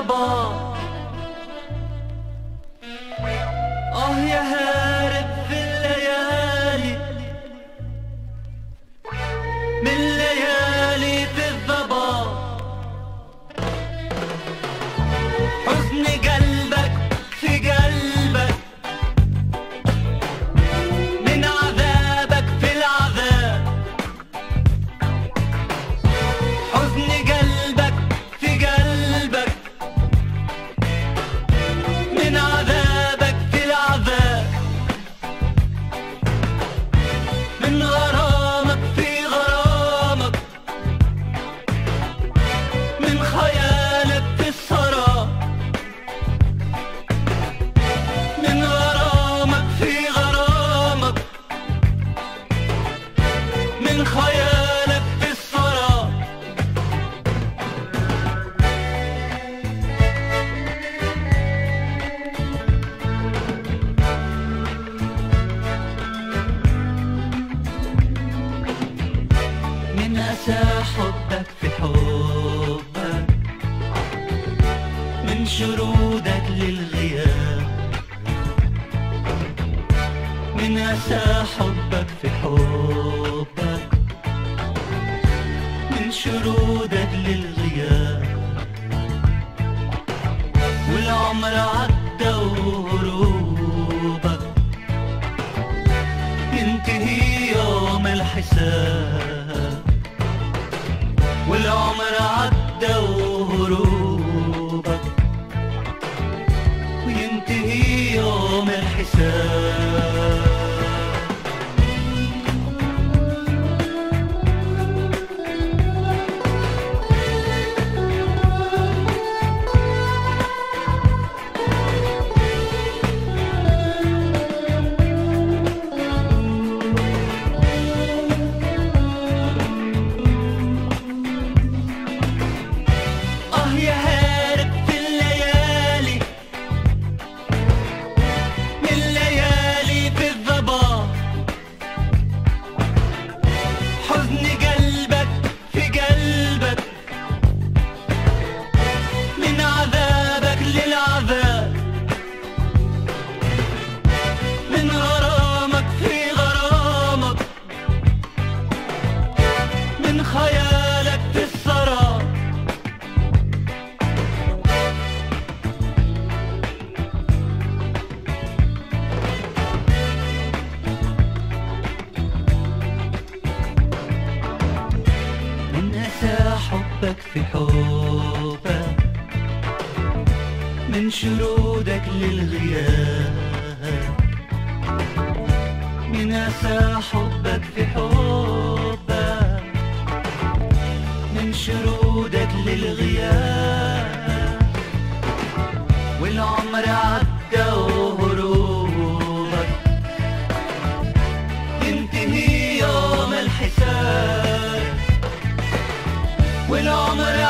الضباب آه يا هارب في الليالي من ليالي في الضباب حزن قلبك في قلبك من عذابك في العذاب حزن قلبك في قلبك من عذابك في العذاب من غرامك في غرامك من خيالك في السراب من غرامك في غرامك من خيالك في السراب من أسى حبك في حبك من شرودك للغياب من أسى حبك في حبك من شرودك للغياب والعمر عدى وهروبك ينتهي يوم الحساب والعمر عدى وهروبك وينتهي يوم الحساب آه يا هارب في الليالي من ليالي في الضباب حزن قلبك في قلبك من عذابك للعذاب من غرامك في غرامك من خيالك في السراب من أسى حبك في حبك من شرودك للغياب من أسى حبك في حبك من شرودك للغياب والعمر عدى وهروبك ينتهي يوم الحساب والعمر